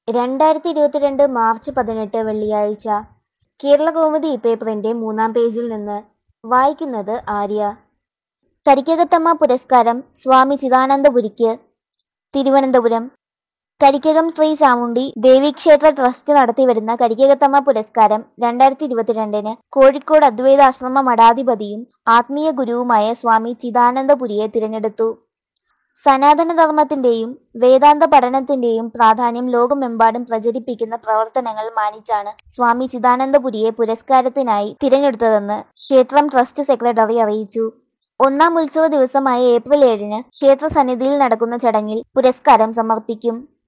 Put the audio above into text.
രണ്ടായിരത്തി ഇരുപത്തിരണ്ട് മാർച്ച് പതിനെട്ട് വെള്ളിയാഴ്ച കേരളകൗമുദി പേപ്പറിന്റെ മൂന്നാം പേജിൽ നിന്ന് വായിക്കുന്നത് ആര്യ കരിക്കകത്തമ്മ പുരസ്കാരം സ്വാമി ചിദാനന്ദപുരിക്ക് തിരുവനന്തപുരം കരിക്കകം ശ്രീ ചാമുണ്ഡി ദേവീക്ഷേത്ര ട്രസ്റ്റ് നടത്തിവരുന്ന കരിക്കകത്തമ്മ പുരസ്കാരം രണ്ടായിരത്തി ഇരുപത്തിരണ്ടിന് കോഴിക്കോട് അദ്വൈതാശ്രമ മഠാധിപതിയും ആത്മീയ ഗുരുവുമായ സ്വാമി ചിദാനന്ദപുരിയെ തിരഞ്ഞെടുത്തു സനാതനധർമ്മത്തിന്റെയും വേദാന്ത പഠനത്തിന്റെയും പ്രാധാന്യം ലോകമെമ്പാടും പ്രചരിപ്പിക്കുന്ന പ്രവർത്തനങ്ങൾ മാനിച്ചാണ് സ്വാമി ചിദാനന്ദപുരിയെ പുരസ്കാരത്തിനായി തിരഞ്ഞെടുത്തതെന്ന് ക്ഷേത്രം ട്രസ്റ്റ് സെക്രട്ടറി അറിയിച്ചു ഒന്നാം ഉത്സവ ദിവസമായ ഏപ്രിൽ ഏഴിന് ക്ഷേത്ര സന്നിധിയിൽ നടക്കുന്ന ചടങ്ങിൽ പുരസ്കാരം സമർപ്പിക്കും